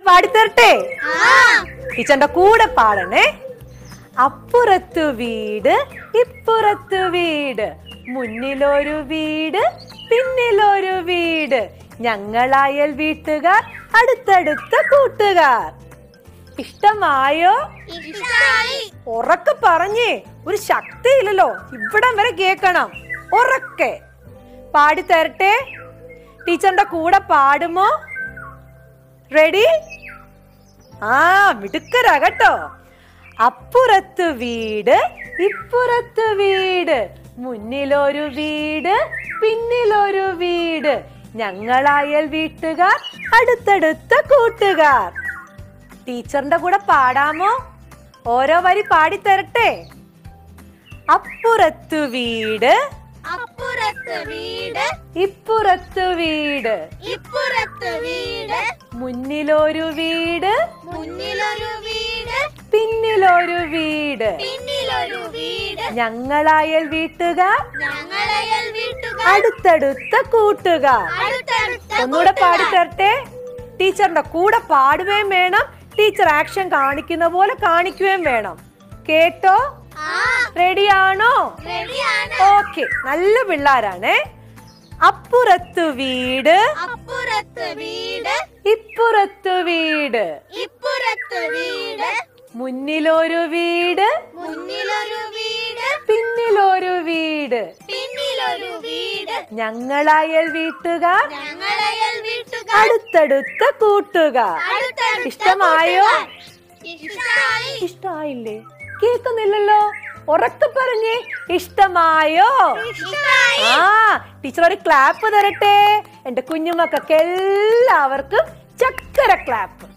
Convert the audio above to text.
പാടിത്തരട്ടെ ടീച്ചറിന്റെ കൂടെ പാടണേ അപ്പുറത്തു വീട് ഇപ്പുറത്തു വീട് മുന്നിലൊരു വീട് പിന്നിലൊരു വീട് ഞങ്ങളായൽ വീട്ടുകാർ അടുത്തടുത്ത കൂട്ടുകാർ ഇഷ്ടമായോ ഇഷ്ടായി ഉറക്കെ പറഞ്ഞേ ഒരു ശക്തിയില്ലല്ലോ ഇവിടം വരെ കേക്കണം ഉറക്കെ പാടിത്തരട്ടെ ടീച്ചറിന്റെ കൂടെ പാടുമോ റെഡി ആ മിടുക്കരാ കേട്ടോ അപ്പുറത്ത് വീട് ഇപ്പുറത്ത് വീട് മുന്നിലൊരു വീട് പിന്നിലൊരു വീട് ഞങ്ങളായൽ വീട്ടുകാർ അടുത്തടുത്ത കൂട്ടുകാർ ടീച്ചറിന്റെ കൂടെ പാടാമോ ഓരോ വരി പാടിത്തരട്ടെ അപ്പുറത്തു വീട് അപ്പുറത്ത് വീട് ഇപ്പുറത്തു വീട് ഇപ്പുറത്ത് വീട് മുന്നിലൊരു വീട് മുന്നിലൊരു വീട് പിന്നിലൊരു വീട് പിന്നിലൊരു വീട് ഞങ്ങളായൽ വീട്ടുകാർ ഞങ്ങളയൽ വീട്ടുകാർ അടുത്തടുത്ത കൂട്ടുകാർ അടുത്തടുത്ത ഒന്നുകൂടെ കൂട്ടുകാർ. പാടിത്തരട്ടെ ടീച്ചറിന്റെ കൂടെ പാടുകയും വേണം ടീച്ചർ ആക്ഷൻ കാണിക്കുന്ന പോലെ കാണിക്കുകയും വേണം കേട്ടോ ആ റെഡിയാണോ റെഡിയാണ് ഓക്കെ നല്ല പിള്ളാരാണേ അപ്പുറത്തു വീട് അപ്പുറത്ത് വീട് ഇപ്പുറത്തു വീട് ഇപ്പുറത്ത് വീട് മുന്നിലൊരു വീട് മുന്നിലൊരു വീട് പിന്നിലൊരു വീട് പിന്നിലൊരു വീട് ഞങ്ങളായൽ വീട്ടുകാർ ഞങ്ങളയൽ വീട്ടുകാർ അടുത്തടുത്ത കൂട്ടുകാർ അടുത്തടുത്ത ഇഷ്ടമായോ കൂട്ടുകാർ. ഇഷ്ടായി ഇഷ്ടായില്ലേ കേൾക്കുന്നില്ലല്ലോ ഉറക്കെ പറഞ്ഞേ ഇഷ്ടമായോ ഇഷ്ടായി ആ ടീച്ചർ ഒരു ക്ലാപ്പ് തരട്ടെ എന്റെ കുഞ്ഞുമക്കൾക്ക് എല്ലാവർക്കും ചക്കര ക്ലാപ്പ്